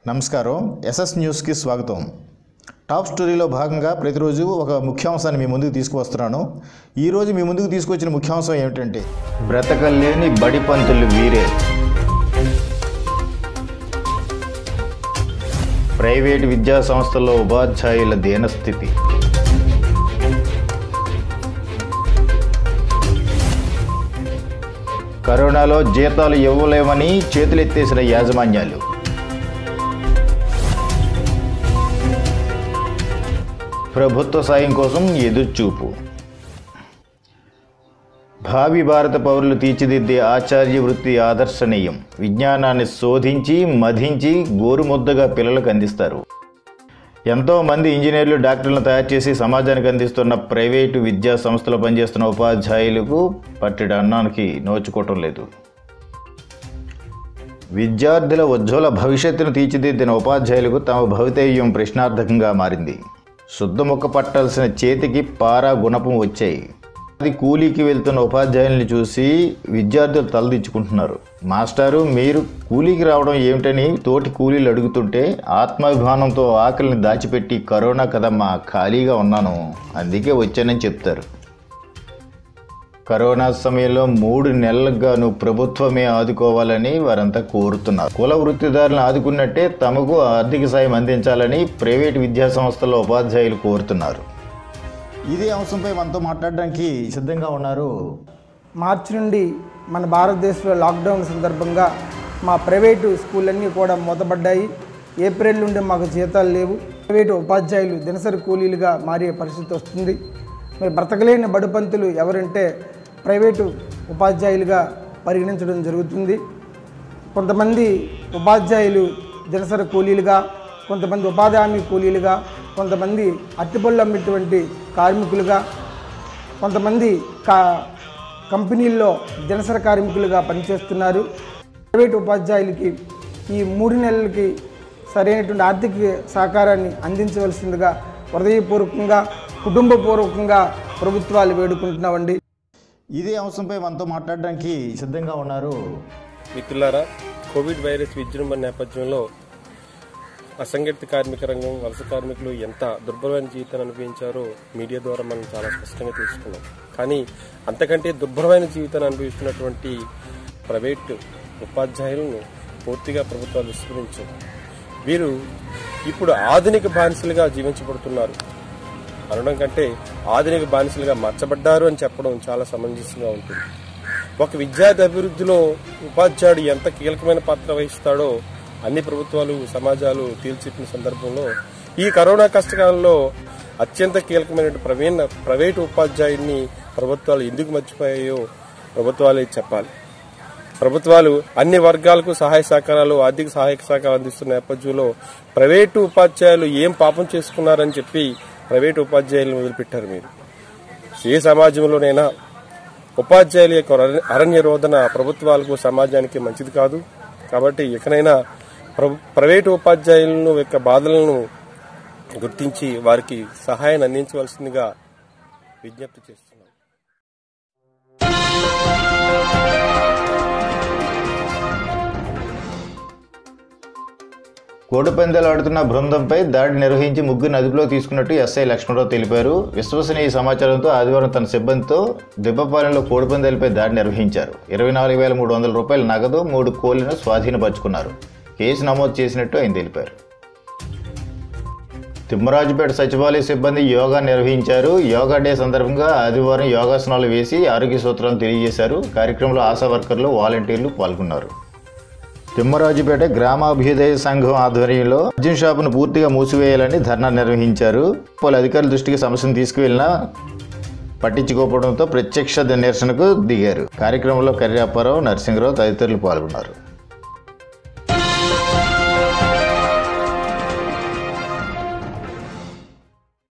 నమస్కారం ఎస్ఎస్ న్యూస్కి స్వాగతం టాప్ స్టోరీలో భాగంగా ప్రతిరోజు ఒక ముఖ్యాంశాన్ని మీ ముందుకు తీసుకువస్తున్నాను ఈరోజు మీ ముందుకు తీసుకొచ్చిన ముఖ్యాంశం ఏమిటంటే బ్రతకలేని బడి పంతులు వీరే ప్రైవేటు విద్యా సంస్థల్లో ఉపాధ్యాయుల దీనస్థితి కరోనాలో జీతాలు ఇవ్వలేమని చేతులెత్తేసిన యాజమాన్యాలు ప్రభుత్వ సాయం కోసం ఎదురుచూపు భావి భారత పౌరులు తీర్చిదిద్దే ఆచార్య వృత్తి ఆదర్శనీయం విజ్ఞానాన్ని శోధించి మధించి గోరుముద్దగా పిల్లలకు అందిస్తారు ఎంతో మంది ఇంజనీర్లు డాక్టర్లను తయారు చేసి సమాజానికి అందిస్తున్న ప్రైవేటు విద్యా సంస్థలో పనిచేస్తున్న ఉపాధ్యాయులకు పట్టెడు అన్నానికి నోచుకోవటం లేదు విద్యార్థుల ఉజ్వల భవిష్యత్తును తీర్చిదిద్దిన ఉపాధ్యాయులకు తమ భవితవ్యం ప్రశ్నార్థకంగా మారింది శుద్ధ ముక్క పట్టాల్సిన చేతికి పారా గుణపం వచ్చాయి అది కూలీకి వెళ్తున్న ఉపాధ్యాయుల్ని చూసి విద్యార్థులు తలదించుకుంటున్నారు మాస్టారు మీరు కూలీకి రావడం ఏమిటని తోటి కూలీలు అడుగుతుంటే ఆత్మాభిమానంతో ఆకలిని దాచిపెట్టి కరోనా కదమ్మా ఖాళీగా ఉన్నాను అందుకే వచ్చానని చెప్తారు కరోనా సమయంలో మూడు నెలలకు గాను ప్రభుత్వమే ఆదుకోవాలని వారంతా కోరుతున్నారు కుల వృత్తిదారులను ఆదుకున్నట్టే తమకు ఆర్థిక సాయం అందించాలని ప్రైవేట్ విద్యా సంస్థల ఉపాధ్యాయులు కోరుతున్నారు ఇదే అంశంపై మనతో మాట్లాడడానికి సిద్ధంగా ఉన్నారు మార్చి నుండి మన భారతదేశంలో లాక్డౌన్ సందర్భంగా మా ప్రైవేటు స్కూళ్ళన్నీ కూడా మూతపడ్డాయి ఏప్రిల్ నుండి మాకు జీతాలు లేవు ప్రైవేటు ఉపాధ్యాయులు దినసరి కూలీలుగా మారే పరిస్థితి వస్తుంది మరి బ్రతకలేని బడుపంతులు ఎవరంటే ప్రైవేటు ఉపాధ్యాయులుగా పరిగణించడం జరుగుతుంది కొంతమంది ఉపాధ్యాయులు దినసరి కూలీలుగా కొంతమంది ఉపాధి హామీ కూలీలుగా కొంతమంది అట్టిపళ్ళు అమ్మేటువంటి కార్మికులుగా కొంతమంది కా కంపెనీల్లో దినసరి కార్మికులుగా పనిచేస్తున్నారు ప్రైవేట్ ఉపాధ్యాయులకి ఈ మూడు నెలలకి సరైనటువంటి ఆర్థిక సహకారాన్ని అందించవలసిందిగా హృదయపూర్వకంగా కుటుంబపూర్వకంగా ప్రభుత్వాలు వేడుకుంటున్నామండి ఇదే అంశంపై మనతో మాట్లాడడానికి సిద్ధంగా ఉన్నారు మిత్రులారా కోవిడ్ వైరస్ విజృంభణ నేపథ్యంలో అసంఘటిత కార్మిక రంగం వలస కార్మికులు ఎంత దుర్భరమైన జీవితాన్ని అనుభవించారో మీడియా ద్వారా మనం చాలా స్పష్టంగా తెలుసుకున్నాం కానీ అంతకంటే దుర్భరమైన జీవితాన్ని అనుభవిస్తున్నటువంటి ప్రైవేట్ ఉపాధ్యాయులను పూర్తిగా ప్రభుత్వాలు విస్మరించారు వీరు ఇప్పుడు ఆధునిక బానిసలుగా జీవించబడుతున్నారు అనడం కంటే ఆధునిక బానిసలుగా మార్చబడ్డారు అని చెప్పడం చాలా సమంజసంగా ఉంటుంది ఒక విద్యార్థి అభివృద్ధిలో ఉపాధ్యాయుడు ఎంత కీలకమైన పాత్ర వహిస్తాడో అన్ని ప్రభుత్వాలు సమాజాలు తీర్చిట్టిన సందర్భంలో ఈ కరోనా కష్టకాలంలో అత్యంత కీలకమైన ప్రవీణ ప్రైవేటు ఉపాధ్యాయుడిని ప్రభుత్వాలు ఎందుకు మర్చిపోయాయో ప్రభుత్వాలే చెప్పాలి ప్రభుత్వాలు అన్ని వర్గాలకు సహాయ సహకారాలు ఆర్థిక సహాయక సహకారం అందిస్తున్న నేపథ్యంలో ప్రైవేటు ఉపాధ్యాయులు ఏం పాపం చేసుకున్నారని చెప్పి ప్రైవేటు ఉపాధ్యాయులను వదిలిపెట్టారు మీరు ఏ సమాజంలోనైనా ఉపాధ్యాయుల యొక్క అర- అరణ్య రోదన ప్రభుత్వాలకు సమాజానికి మంచిది కాదు కాబట్టి ఎక్కడైనా ప్రభు- ప్రైవేటు ఉపాధ్యాయులను యొక్క బాధలను గుర్తించి వారికి సహాయాన్ని అందించవలసిందిగా విజ్ఞప్తి చేస్తున్నాం కోడిపందాలు ఆడుతున్న బృందంపై దాడి నిర్వహించి ముగ్గురిని అదుపులో తీసుకున్నట్టు ఎస్ఐ లక్ష్మణరావు తెలిపారు విశ్వసనీయ సమాచారంతో ఆదివారం తన సిబ్బందితో దిబ్బపాలెంలో కోడిపందాలపై దాడి నిర్వహించారు ఇరవై నాలుగు వేల మూడు వందల రూపాయల నగదు మూడు కోళ్లను స్వాధీనపరుచుకున్నారు కేసు నమోదు చేసినట్టు ఆయన తెలిపారు తిమ్మరాజుపేట సచివాలయ సిబ్బంది యోగా నిర్వహించారు యోగా డే సందర్భంగా ఆదివారం యోగాసనాలు వేసి ఆరోగ్య సూత్రాలను తెలియజేశారు కార్యక్రమంలో ఆశా వర్కర్లు వాలంటీర్లు పాల్గొన్నారు తిమ్మరాజుపేట గ్రామాభ్యుదయ సంఘం ఆధ్వర్యంలో మద్యం షాపును పూర్తిగా మూసివేయాలని ధర్నా నిర్వహించారు పలు అధికారుల దృష్టికి సమస్యను తీసుకువెళ్ళినా పట్టించుకోకపోవడంతో ప్రత్యక్ష నిరసనకు దిగారు కార్యక్రమంలో కర్యాప్పారావు నరసింహరావు తదితరులు పాల్గొన్నారు